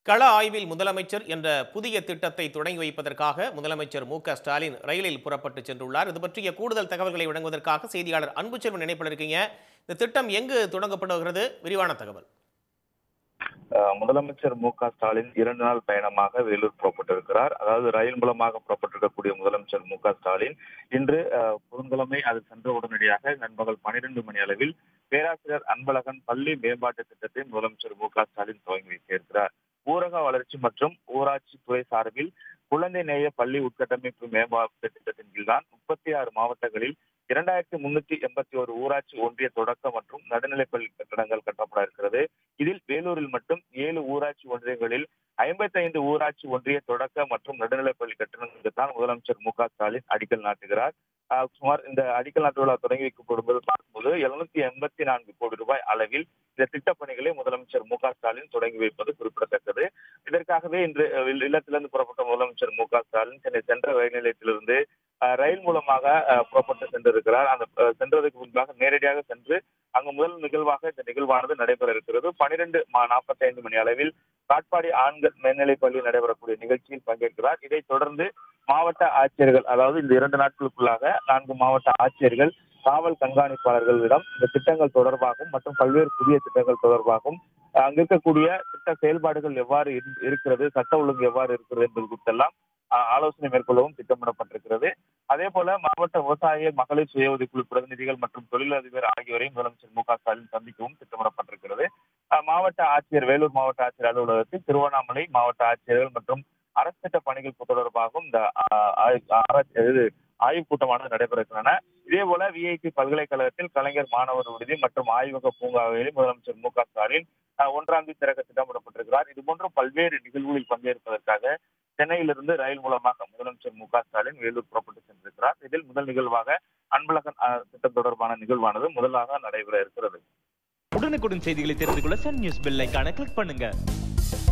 கள ஆய்வில் முதலமைச்சர் என்ற புதிய திட்டத்தை தொடங்கி வைப்பதற்காக முதலமைச்சர் மு க ஸ்டாலின் ரயிலில் புறப்பட்டு சென்றுள்ளார் இது பற்றிய கூடுதல் தகவல்களை வழங்குவதற்காக செய்தியாளர் அன்புச்செல்வன் இணைப்பில் இருக்கீங்க இந்த திட்டம் எங்கு தொடங்கப்படுகிறது விரிவான தகவல் அஹ் முதலமைச்சர் மு க ஸ்டாலின் இரண்டு நாள் பயணமாக வேலூர் புறப்பட்டிருக்கிறார் அதாவது ரயில் மூலமாக புறப்பட்டிருக்கக்கூடிய முதலமைச்சர் மு க ஸ்டாலின் இன்று அஹ், புதன்கிழமை அது சென்ற உடனடியாக நண்பகல் பனிரெண்டு மணி அளவில் பேராசிரியர் அன்பழகன் பள்ளி மேம்பாட்டு திட்டத்தை முதலமைச்சர் மு க ஸ்டாலின் துவங்கி வைத்திருக்கிறார் ஊரக வளர்ச்சி மற்றும் ஊராட்சி துறை சார்பில் குழந்தை நேய பள்ளி உட்கட்டமைப்பு மேம்பாட்டு திட்டத்தின் கீழ்தான் முப்பத்தி ஆறு மாவட்டங்களில் இரண்டாயிரத்தி முன்னூத்தி எண்பத்தி ஒரு ஊராட்சி ஒன்றிய தொடக்க மற்றும் நடுநிலைப்பள்ளி கட்டடங்கள் கட்டப்பட இருக்கிறது இதில் வேலூரில் மட்டும் ஏழு ஊராட்சி ஒன்றியங்களில் ஐம்பத்தைந்து ஊராட்சி ஒன்றிய தொடக்க மற்றும் நடுநிலைப்பள்ளி கட்டணங்களுக்கு தான் முதலமைச்சர் மு க ஸ்டாலின் அடிக்கல் நாட்டுகிறார் ஆஹ் சுமார் இந்த அடிக்கல் நாட்டு விழா தொடங்கி வைக்கப்படும் போது பார்க்கும்போது எழுநூத்தி எண்பத்தி நான்கு கோடி ரூபாய் அளவில் இந்த திட்டப் பணிகளை முதலமைச்சர் மு க ஸ்டாலின் தொடங்கி வைப்பது குறிப்பிடத்தக்கது இதற்காகவே இன்று அஹ், இல்ல- இல்லத்திலிருந்து புறப்பட்ட முதலமைச்சர் மு க ஸ்டாலின் சென்னை சென்ட்ரல் ரயில் நிலையத்திலிருந்து அஹ், ரயில் மூலமாக அஹ், புறப்பட்டு சென்றிருக்கிறார் அந்த அஹ், சென்றதுக்கு முன்பாக நேரடியாக சென்று அங்கு முதல் நிகழ்வாக இந்த நிகழ்வானது நடைபெற இருக்கிறது பனிரெண்டு நாற்பத்தி ஐந்து மணி அளவில் காட்பாடி ஆண்கள் மேல்நிலைப் பள்ளி நடைபெறக்கூடிய நிகழ்ச்சியில் பங்கேற்கிறார் இதைத் தொடர்ந்து மாவட்ட ஆட்சியர்கள் அதாவது இந்த இரண்டு நாட்களுக்குள்ளாக நான்கு மாவட்ட ஆட்சியர்கள் காவல் கண்காணிப்பாளர்களிடம் இந்த திட்டங்கள் தொடர்பாகவும் மற்றும் பல்வேறு புதிய திட்டங்கள் தொடர்பாகவும் அஹ், அங்க இருக்கக்கூடிய திட்ட செயல்பாடுகள் எவ்வாறு இரு- இருக்கிறது சட்ட ஒழுங்கு எவ்வாறு இருக்கிறது என்பது குறித்தெல்லாம் அஹ், ஆலோசனை மேற்கொள்ளவும் திட்டமிடப்பட்டிருக்கிறது அதே போல மாவட்ட விவசாய மகளிர் சுய உதவிக்குழு பிரதிநிதிகள் மற்றும் தொழிலதிபர் ஆகியோரையும் முதலமைச்சர் மு க ஸ்டாலின் சந்திக்கவும் திட்டமிடப்பட்டிருக்கிறது அஹ், மாவட்ட ஆட்சியர் வேலூர் மாவட்ட ஆட்சியர் அலுவலகத்தில் திருவண்ணாமலை மாவட்ட ஆட்சியர்கள் மற்றும் அரசு திட்ட பணிகள் தொடர்பாகவும் இந்த அஹ், ஆய்- ஆராய்ச்சி இது ஆய்வுக் கூட்டமானது நடைபெறுகின்றன இதே போல விஐடி பல்கலைக்கழகத்தில் கலைஞர் மாணவர் விடுதி மற்றும் ஆய்வக பூங்காவிலும் முதலமைச்சர் மு க ஸ்டாலின் அஹ், ஒன்றாம் தேதி திறக்க திட்டமிடப்பட்டிருக்கிறார் இது போன்ற பல்வேறு நிகழ்வுகளில் பங்கேற்பதற்காக சென்னையிலிருந்து ரயில் மூலமாக முதலமைச்சர் மு க ஸ்டாலின் வேலூர் புறப்பட்டு சென்றிருக்கிறார் இதில் முதல் நிகழ்வாக அன்பழகன் அஹ், திட்டம் தொடர்பான நிகழ்வானது முதலாக நடைபெற இருக்கிறது உடனுக்குடன் செய்திகளை தெரிந்து கொள்ள சன் நியூஸ் பெல் ஐகானை கிளிக் பண்ணுங்க